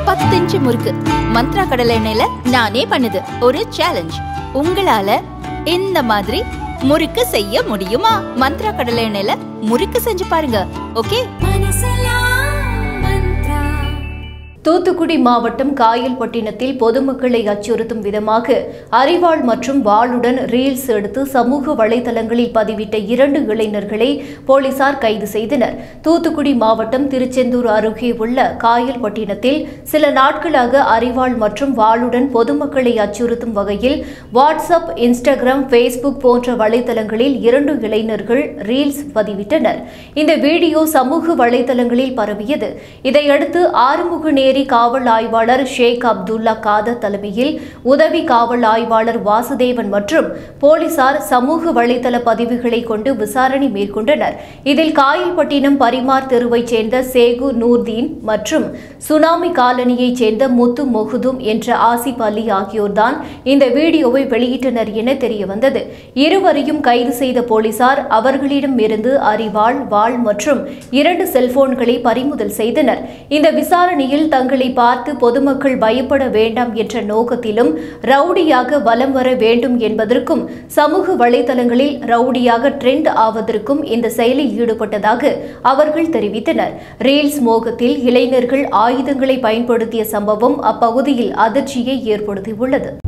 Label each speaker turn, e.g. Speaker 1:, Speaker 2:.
Speaker 1: பத்து இன்ச்சு முறுக்கு மந்த்ரா கடலை எண்ணெயில நானே பண்ணுது ஒரு சேலஞ்ச் உங்களால இந்த மாதிரி முறுக்கு செய்ய முடியுமா மந்த்ரா கடலை எண்ணெயில முறுக்கு செஞ்சு பாருங்க ஓகே
Speaker 2: தூத்துக்குடி மாவட்டம் காயல்பட்டினத்தில் பொதுமக்களை அச்சுறுத்தும் விதமாக அரிவாள் மற்றும் வாளுடன் ரீல்ஸ் எடுத்து சமூக வலைதளங்களில் பதிவிட்ட இரண்டு இளைஞர்களை போலீசார் கைது செய்தனர் தூத்துக்குடி மாவட்டம் திருச்செந்தூர் அருகே உள்ள காயல்பட்டினத்தில் சில நாட்களாக அரிவாள் மற்றும் வாளுடன் பொதுமக்களை அச்சுறுத்தும் வகையில் வாட்ஸ்அப் இன்ஸ்டாகிராம் ஃபேஸ்புக் போன்ற வலைதளங்களில் இரண்டு இளைஞர்கள் ரீல்ஸ் பதிவிட்டனர் இந்த வீடியோ சமூக வலைதளங்களில் பரவியது இதையடுத்து ஆறுமுகநேரி காவல் ஆய்வாளர் ஷேக் அப்துல்லா காதர் தலைமையில் உதவி காவல் ஆய்வாளர் வாசுதேவன் மற்றும் போலீசார் சமூக வலைதள பதிவுகளை கொண்டு விசாரணை மேற்கொண்டனர் இதில் காயல்பட்டினம் பரிமார் தெருவைச் சேர்ந்த சேகு நூர்தீன் மற்றும் சுனாமி காலனியைச் சேர்ந்த முத்து மொஹுதும் என்ற ஆசிப் அலி ஆகியோர்தான் இந்த வீடியோவை வெளியிட்டனர் என தெரியவந்தது இருவரையும் கைது செய்த போலீசார் அவர்களிடம் இருந்து அரிவாள் வாள் மற்றும் இரண்டு செல்போன்களை பறிமுதல் செய்தனர் இந்த விசாரணையில் தங்களை பார்த்து பொதுமக்கள் பயப்பட வேண்டாம் என்ற நோக்கத்திலும் ரவுடியாக வலம் வர வேண்டும் என்பதற்கும் சமூக வலைதளங்களில் ரவுடியாக ட்ரெண்ட் ஆவதற்கும் இந்த செயலில் ஈடுபட்டதாக அவர்கள் தெரிவித்தனர் ரீல்ஸ் மோகத்தில் இளைஞர்கள் ஆயுதங்களை பயன்படுத்திய சம்பவம் அப்பகுதியில் அதிர்ச்சியை ஏற்படுத்தியுள்ளது